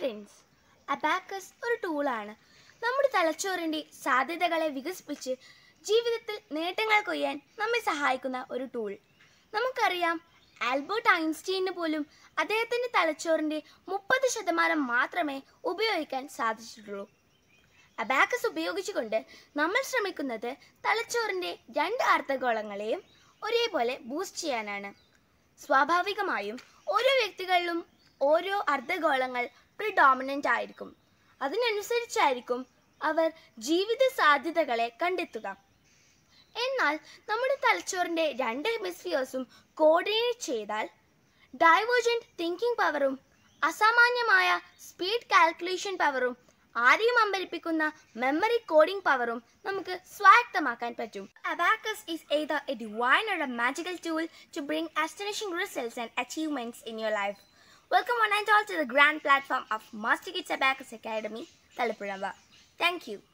Friends abacus ഒരു ടൂളാണ് നമ്മുടെ തലച്ചോറിൻ്റെ സാധ്യതകളെ വികസിപ്പിച്ച് ജീവിതത്തിൽ നേട്ടങ്ങൾ കൊയ്യാൻ നമ്മെ സഹായിക്കുന്ന ഒരു ടൂൾ നമുക്കറിയാം ആൽബർട്ട് ഐൻസ്റ്റീന് പോലും അദ്ദേഹത്തിൻ്റെ തലച്ചോറിൻ്റെ മുപ്പത് ശതമാനം മാത്രമേ ഉപയോഗിക്കാൻ സാധിച്ചിട്ടുള്ളൂ അബാക്കസ് ഉപയോഗിച്ചുകൊണ്ട് നമ്മൾ ശ്രമിക്കുന്നത് തലച്ചോറിൻ്റെ രണ്ട് അർദ്ധഗോളങ്ങളെയും ഒരേപോലെ ബൂസ്റ്റ് ചെയ്യാനാണ് സ്വാഭാവികമായും ഓരോ വ്യക്തികളിലും ഓരോ അർദ്ധഗോളങ്ങൾ പ്രിഡോമിനൻ്റ് ആയിരിക്കും അതിനനുസരിച്ചായിരിക്കും അവർ ജീവിത സാധ്യതകളെ കണ്ടെത്തുക എന്നാൽ നമ്മുടെ തലച്ചോറിൻ്റെ രണ്ട് ഹെമിസ്ഫിയേഴ്സും കോർഡിനേറ്റ് ചെയ്താൽ ഡൈവേർജൻറ്റ് തിങ്കിങ് പവറും അസാമാന്യമായ സ്പീഡ് കാൽക്കുലേഷൻ പവറും ആരെയും അമ്പരിപ്പിക്കുന്ന മെമ്മറി കോഡിംഗ് പവറും നമുക്ക് സ്വായത്തമാക്കാൻ പറ്റും abacus is either a divine or a magical tool to bring astonishing results and achievements in your life. Welcome one and all to the grand platform of Master Kids Abacus Academy, Talapuramba. Thank you.